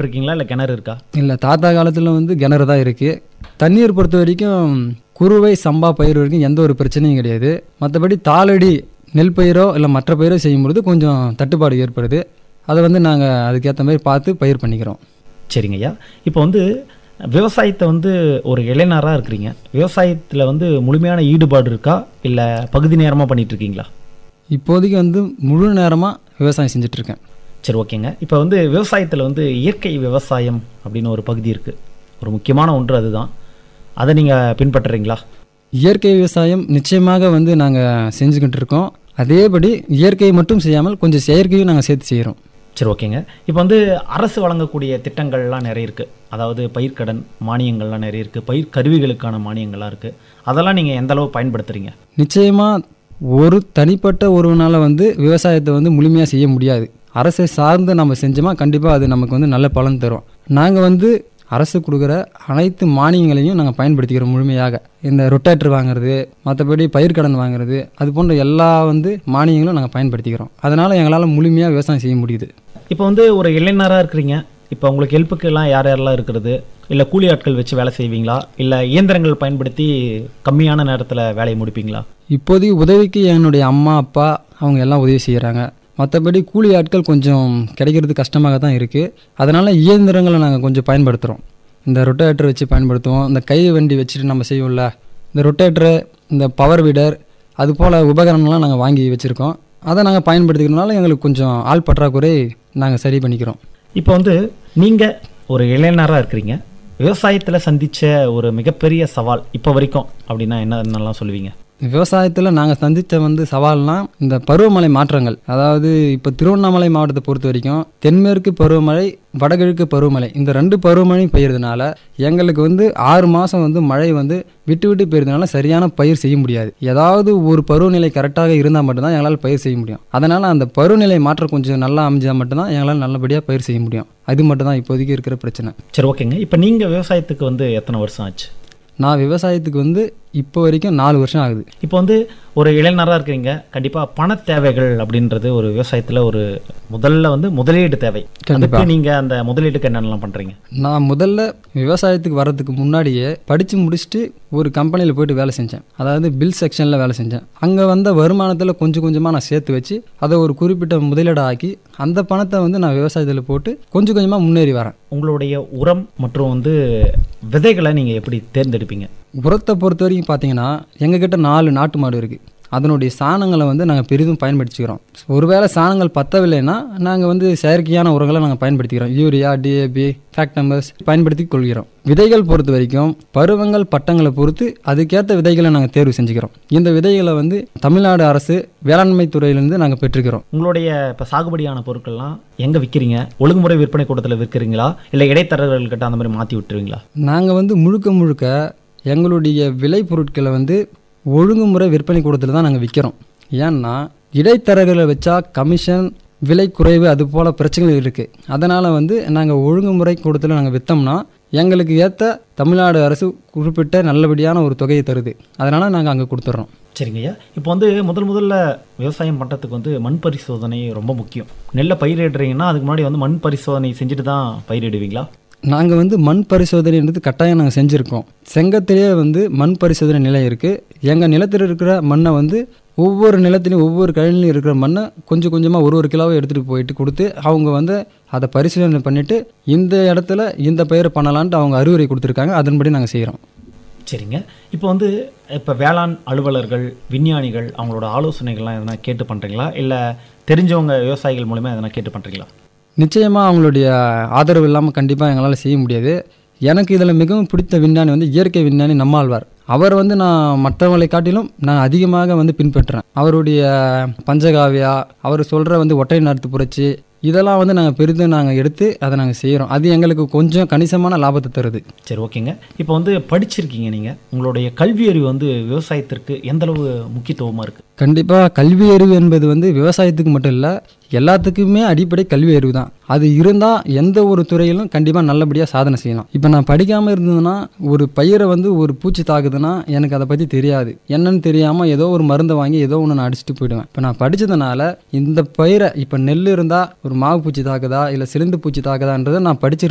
விட்டுருக்கீங்களா இல்லை கிணறு இருக்கா இல்லை தாத்தா காலத்தில் வந்து கிணறு தான் இருக்குது தண்ணீர் பொறுத்த வரைக்கும் குறுவை சம்பா பயிர் வரைக்கும் எந்த ஒரு பிரச்சனையும் கிடையாது மற்றபடி தாளடி நெல் பயிரோ இல்லை மற்ற பயிரோ செய்யும்பொழுது கொஞ்சம் தட்டுப்பாடு ஏற்படுது அதை வந்து நாங்கள் அதுக்கேற்ற மாதிரி பார்த்து பயிர் பண்ணிக்கிறோம் சரிங்க ஐயா இப்போ வந்து விவசாயத்தை வந்து ஒரு இளைஞராக இருக்கிறீங்க விவசாயத்தில் வந்து முழுமையான ஈடுபாடு இருக்கா இல்லை பகுதி நேரமாக பண்ணிட்டு இருக்கீங்களா இப்போதைக்கு வந்து முழு நேரமாக விவசாயம் செஞ்சிட்ருக்கேன் சரி ஓகேங்க இப்போ வந்து விவசாயத்தில் வந்து இயற்கை விவசாயம் அப்படின்னு ஒரு பகுதி இருக்குது ஒரு முக்கியமான ஒன்று அதுதான் அதை நீங்கள் பின்பற்றுறீங்களா இயற்கை விவசாயம் நிச்சயமாக வந்து நாங்கள் செஞ்சுக்கிட்டு இருக்கோம் அதேபடி இயற்கையை மட்டும் செய்யாமல் கொஞ்சம் செயற்கையும் நாங்கள் சேர்த்து செய்கிறோம் சரி ஓகேங்க இப்போ வந்து அரசு வழங்கக்கூடிய திட்டங்கள்லாம் நிறைய இருக்குது அதாவது பயிர்க்கடன் மானியங்கள்லாம் நிறைய இருக்குது பயிர் கருவிகளுக்கான மானியங்கள்லாம் இருக்குது அதெல்லாம் நீங்கள் எந்த அளவு பயன்படுத்துகிறீங்க நிச்சயமாக ஒரு தனிப்பட்ட ஒருவனால் வந்து விவசாயத்தை வந்து முழுமையாக செய்ய முடியாது அரசை சார்ந்து நம்ம செஞ்சோமா கண்டிப்பாக அது நமக்கு வந்து நல்ல பலன் தரும் நாங்கள் வந்து அரசு கொடுக்குற அனைத்து மானியங்களையும் நாங்கள் பயன்படுத்திக்கிறோம் முழுமையாக இந்த ரொட்டேட்டர் வாங்குறது மற்றபடி பயிர்க்கடன் வாங்குறது அது போன்ற எல்லா வந்து மானியங்களும் நாங்கள் பயன்படுத்திக்கிறோம் அதனால் எங்களால் முழுமையாக விவசாயம் செய்ய முடியுது இப்போ வந்து ஒரு இளைஞராக இருக்கிறீங்க இப்போ உங்களுக்கு ஹெல்ப்புக்கு எல்லாம் யார் யாரெல்லாம் இருக்கிறது இல்லை கூலி ஆட்கள் வச்சு வேலை செய்வீங்களா இல்லை இயந்திரங்கள் பயன்படுத்தி கம்மியான நேரத்தில் வேலையை முடிப்பீங்களா இப்போதைக்கு உதவிக்கு என்னுடைய அம்மா அப்பா அவங்க எல்லாம் உதவி செய்கிறாங்க மற்றபடி கூலி ஆட்கள் கொஞ்சம் கிடைக்கிறது கஷ்டமாக தான் இருக்குது அதனால் இயந்திரங்களை நாங்கள் கொஞ்சம் பயன்படுத்துகிறோம் இந்த ரொட்டேட்டர் வச்சு பயன்படுத்துவோம் இந்த கை வண்டி வச்சுட்டு நம்ம செய்வோம்ல இந்த ரொட்டேட்டரு இந்த பவர் வீடர் அது போல் உபகரணங்கள்லாம் நாங்கள் வாங்கி வச்சுருக்கோம் அதை நாங்கள் பயன்படுத்திக்கிறதுனால எங்களுக்கு கொஞ்சம் ஆள் பற்றாக்குறை நாங்கள் சரி பண்ணிக்கிறோம் இப்போ வந்து நீங்கள் ஒரு இளைஞராக இருக்கிறீங்க விவசாயத்தில் சந்தித்த ஒரு மிகப்பெரிய சவால் இப்போ வரைக்கும் அப்படின்னா என்னென்னலாம் சொல்லுவீங்க விவசாயத்தில் நாங்கள் சந்தித்த வந்து சவால்னால் இந்த பருவமழை மாற்றங்கள் அதாவது இப்போ திருவண்ணாமலை மாவட்டத்தை பொறுத்த வரைக்கும் தென்மேற்கு பருவமழை வடகிழக்கு பருவமழை இந்த ரெண்டு பருவமழையும் பெய்யறதுனால எங்களுக்கு வந்து ஆறு மாதம் வந்து மழை வந்து விட்டு விட்டு பெய்யறதுனால சரியான பயிர் செய்ய முடியாது ஏதாவது ஒரு பருவநிலை கரெக்டாக இருந்தால் மட்டும்தான் எங்களால் பயிர் செய்ய முடியும் அதனால் அந்த பருவநிலை மாற்றம் கொஞ்சம் நல்லா அமைஞ்சால் மட்டும்தான் எங்களால் நல்லபடியாக பயிர் செய்ய முடியும் அது மட்டும் தான் இப்போதைக்கு இருக்கிற பிரச்சனை சரி ஓகேங்க இப்போ நீங்கள் விவசாயத்துக்கு வந்து எத்தனை வருஷம் ஆச்சு நான் விவசாயத்துக்கு வந்து இப்போ வரைக்கும் நாலு வருஷம் ஆகுது இப்போ வந்து ஒரு இளைஞராக இருக்கிறீங்க கண்டிப்பாக பண தேவைகள் அப்படின்றது ஒரு விவசாயத்தில் ஒரு முதல்ல வந்து முதலீடு தேவை கண்டிப்பா. அதுக்கு நீங்கள் அந்த முதலீட்டுக்கு என்னென்னலாம் பண்ணுறீங்க நான் முதல்ல விவசாயத்துக்கு வர்றதுக்கு முன்னாடியே படித்து முடிச்சுட்டு ஒரு கம்பெனியில் போயிட்டு வேலை செஞ்சேன் அதாவது பில் செக்ஷனில் வேலை செஞ்சேன் அங்கே வந்த வருமானத்தில் கொஞ்சம் கொஞ்சமாக நான் சேர்த்து வச்சு அதை ஒரு குறிப்பிட்ட முதலீடு ஆக்கி அந்த பணத்தை வந்து நான் விவசாயத்தில் போட்டு கொஞ்சம் கொஞ்சமாக முன்னேறி வரேன் உங்களுடைய உரம் மற்றும் வந்து விதைகளை நீங்கள் எப்படி தேர்ந்தெடுப்பீங்க உரத்தை பொறுத்த வரைக்கும் பார்த்தீங்கன்னா எங்ககிட்ட நாலு நாட்டு மாடு இருக்குது அதனுடைய சாணங்களை வந்து நாங்கள் பெரிதும் பயன்படுத்திக்கிறோம் ஒருவேளை சாணங்கள் பத்தவில்லைன்னா நாங்கள் வந்து செயற்கையான உரங்களை நாங்கள் பயன்படுத்திக்கிறோம் யூரியா டிஏபி ஃபேக்டம்பர்ஸ் பயன்படுத்தி கொள்கிறோம் விதைகள் பொறுத்த வரைக்கும் பருவங்கள் பட்டங்களை பொறுத்து அதுக்கேற்ற விதைகளை நாங்கள் தேர்வு செஞ்சுக்கிறோம் இந்த விதைகளை வந்து தமிழ்நாடு அரசு வேளாண்மை துறையிலேருந்து நாங்கள் பெற்றுக்கிறோம் உங்களுடைய இப்போ சாகுபடியான பொருட்கள்லாம் எங்கே விற்கிறீங்க ஒழுங்குமுறை விற்பனை கூடத்தில் விற்கிறீங்களா இல்லை இடைத்தரகர்கள்கிட்ட அந்த மாதிரி மாற்றி விட்டுருவீங்களா நாங்கள் வந்து முழுக்க முழுக்க எங்களுடைய விலை பொருட்களை வந்து ஒழுங்குமுறை விற்பனை கூடத்தில் தான் நாங்கள் விற்கிறோம் ஏன்னா இடைத்தரகர்களை வச்சா கமிஷன் விலை குறைவு அது போல் பிரச்சனைகள் இருக்குது அதனால் வந்து நாங்கள் ஒழுங்குமுறை கூடத்தில் நாங்கள் விற்றோம்னா எங்களுக்கு ஏற்ற தமிழ்நாடு அரசு குறிப்பிட்ட நல்லபடியான ஒரு தொகையை தருது அதனால் நாங்கள் அங்கே கொடுத்துட்றோம் சரிங்கய்யா இப்போ வந்து முதல் முதல்ல விவசாயம் பண்ணுறதுக்கு வந்து மண் பரிசோதனை ரொம்ப முக்கியம் நெல்லை பயிரிடுறீங்கன்னா அதுக்கு முன்னாடி வந்து மண் பரிசோதனை செஞ்சுட்டு தான் பயிரிடுவீங்களா நாங்கள் வந்து மண் பரிசோதனைன்றது கட்டாயம் நாங்கள் செஞ்சுருக்கோம் செங்கத்திலேயே வந்து மண் பரிசோதனை நிலையம் இருக்குது எங்கள் நிலத்தில் இருக்கிற மண்ணை வந்து ஒவ்வொரு நிலத்திலையும் ஒவ்வொரு கழனிலையும் இருக்கிற மண்ணை கொஞ்சம் கொஞ்சமாக ஒரு ஒரு கிலோவை எடுத்துகிட்டு போயிட்டு கொடுத்து அவங்க வந்து அதை பரிசோதனை பண்ணிவிட்டு இந்த இடத்துல இந்த பயிரை பண்ணலான்ட்டு அவங்க அறிவுரை கொடுத்துருக்காங்க அதன்படி நாங்கள் செய்கிறோம் சரிங்க இப்போ வந்து இப்போ வேளாண் அலுவலர்கள் விஞ்ஞானிகள் அவங்களோட ஆலோசனைகள்லாம் எதனா கேட்டு பண்ணுறீங்களா இல்லை தெரிஞ்சவங்க விவசாயிகள் மூலமா எதனா கேட்டு பண்ணுறீங்களா நிச்சயமாக அவங்களுடைய ஆதரவு இல்லாமல் கண்டிப்பாக எங்களால் செய்ய முடியாது எனக்கு இதில் மிகவும் பிடித்த விஞ்ஞானி வந்து இயற்கை விஞ்ஞானி நம்மாழ்வார் அவர் வந்து நான் மற்றவங்களை காட்டிலும் நான் அதிகமாக வந்து பின்பற்றுறேன் அவருடைய பஞ்சகாவியா அவர் சொல்கிற வந்து ஒற்றை நாட்டு புரட்சி இதெல்லாம் வந்து நாங்கள் பெரிதும் நாங்கள் எடுத்து அதை நாங்கள் செய்கிறோம் அது எங்களுக்கு கொஞ்சம் கணிசமான லாபத்தை தருது சரி ஓகேங்க இப்போ வந்து படிச்சிருக்கீங்க நீங்கள் உங்களுடைய கல்வி அறிவு வந்து விவசாயத்திற்கு எந்த அளவு முக்கியத்துவமாக இருக்குது கண்டிப்பாக கல்வி அறிவு என்பது வந்து விவசாயத்துக்கு மட்டும் இல்லை எல்லாத்துக்குமே அடிப்படை கல்வி அறிவு தான் அது இருந்தால் எந்த ஒரு துறையிலும் கண்டிப்பாக நல்லபடியாக சாதனை செய்யலாம் இப்போ நான் படிக்காமல் இருந்ததுன்னா ஒரு பயிரை வந்து ஒரு பூச்சி தாக்குதுன்னா எனக்கு அதை பற்றி தெரியாது என்னன்னு தெரியாமல் ஏதோ ஒரு மருந்தை வாங்கி ஏதோ ஒன்று நான் அடிச்சுட்டு போயிடுவேன் இப்போ நான் படித்ததுனால இந்த பயிரை இப்போ நெல் இருந்தால் ஒரு மாவு பூச்சி தாக்குதா இல்லை சிலிந்து பூச்சி தாக்குதான்றதை நான் படிச்சிருக்கேன்